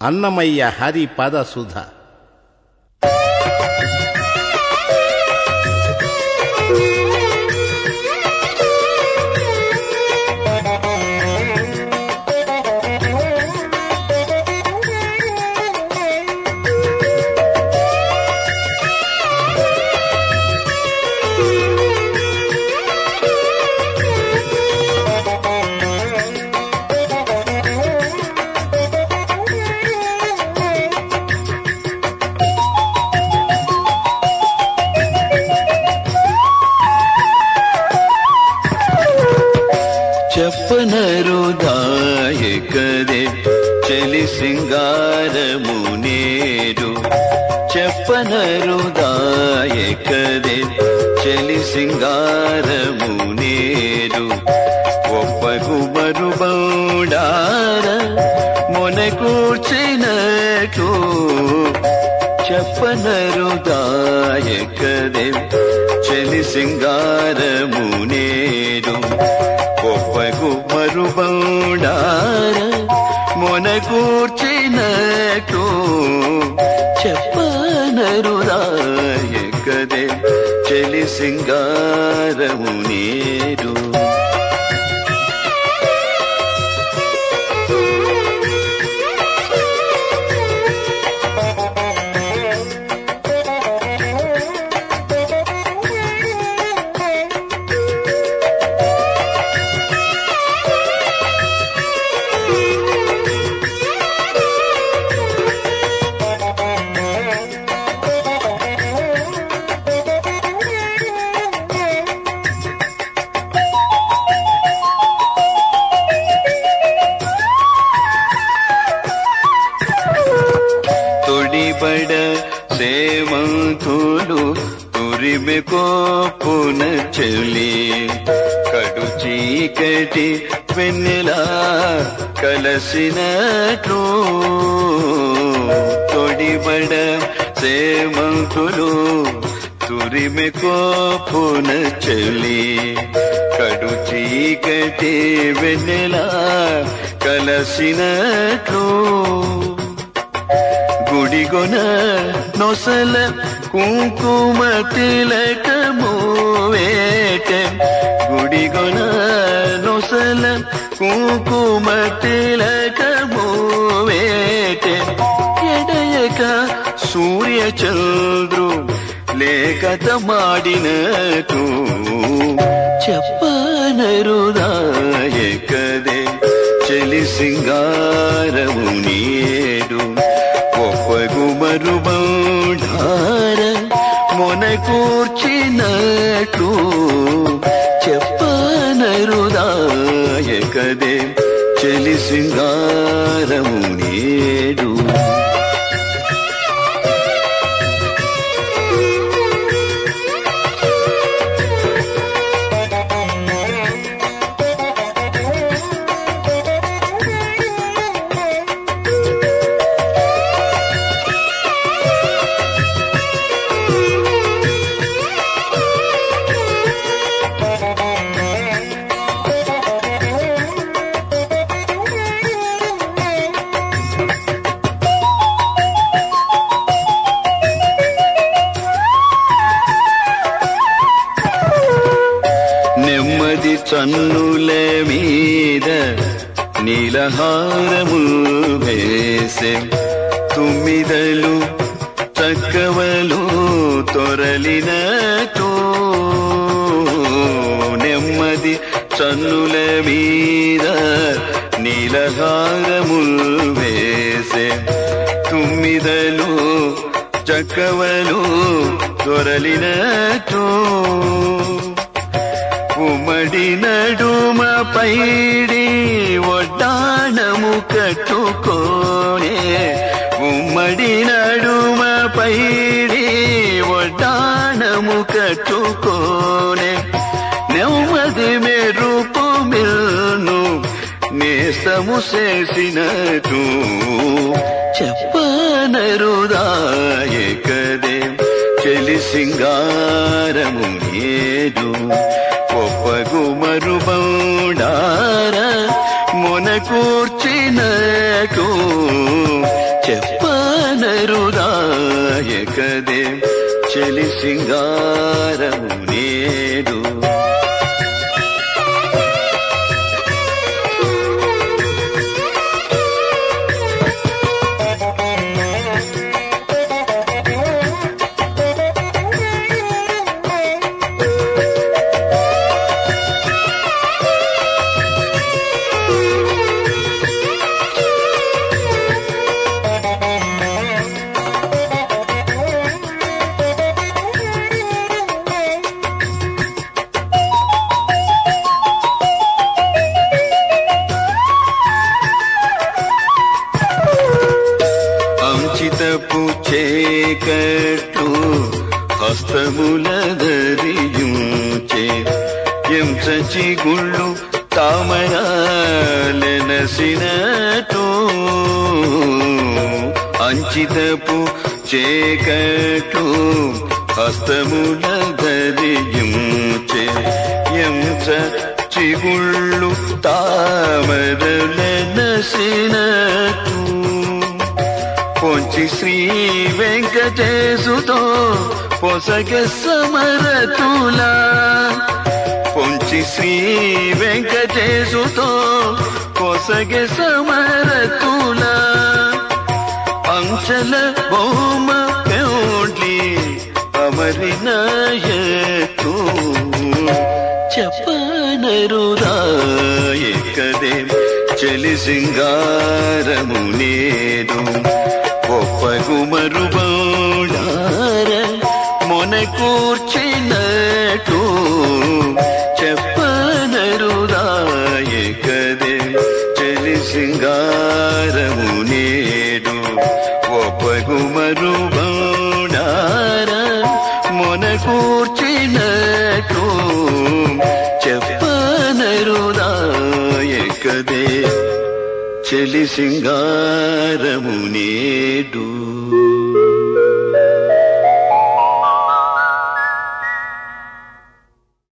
అన్నమయ్య హరి పద సుధ చెప్పనరుదాయకదే చెలి సింగారము నేడు చెప్పనరుదాయకదే చెలి సింగారము నేడు ఒప్పగు మరుబౌడార మొనకూర్చినట్లు చెప్పనరుదాయకదే చెలి సింగారము నేడు ఒప్పగు మరుబౌడార మొనకూర్చినట్లు చెప్పనరుదాయకదే చెలి సింగారము నేడు తొడిబడ సేమంతులు తురిమె కోపున చెలి కడు చీకటి వెన్నెలా కలసినట్లు తొడిబడ సేమంతులు తురిమె కోపున చెలి కడు చీకటి వెన్నెలా కలసినట్లు గుడిగొన నొసల కుంకుమ తిలకము వేట గుడిగొన నొసల కుంకుమ తిలకము వేట ఎడయక సూర్య చంద్రు లేఖత ಮಾಡಿನತು చెప్పనరుదాయకదే చెలి సింగారము నేడు ఒప్పగు మరుబౌడార మొనకూర్చినట్లు చెప్పనరుదాయకదే చెలి సింగారము నేడు నెమ్మది చన్నుల మీద నీలహారము వేసే తుమ్మిదలు చక్కవలు తొరలినతో నెమ్మది చన్నుల మీద నీలహారము వేసే తుమ్మిదలు చక్కవలు తొరలినతో ఉమ్మడి నడుమ పైడి ఒడ్డాణము కట్టుకోనే ఉమ్మడి నడుమ పైడి ఒడ్డాణము కట్టుకోనే నెమ్మది మెరుపు మిల్ను నేస్తము చేసినట్టు చెప్పనరుదాయకదే చెలి సింగారము నేడు ఒప్పగు మరుబౌడార మొనకూర్చినట్టు సింగారము నేడు అంచితపు చేకట్టు హస్తముల ధరియుంచే ఎంచచి గుళ్ళు తామరాలెనసినట్టు అంచితపు చేకట్టు హస్తముల ధరియుంచే ఎంచ చిగుళ్ళు తామరలెనసినట్టు పొంచి శ్రీ వెంకటేశుతో పొసగ సమరతులా పొంచి శ్రీ వెంకటేశుతో పొసగ సమరతులా అంచల బొమ్మ పెండ్లి అమరినాయకు చెప్పనరురాయకదే చెలి సింగారము నేడు ఒప్పగుమరు బౌడార మొన కూర్చినట్టు చెప్పనరురాయకదే చెలి సింగారము నేడు ఒప్పగుమరు బౌడార మొన కూర్చినట్టు చెప్పనరుదాయకదే చెలి సింగారము నేడు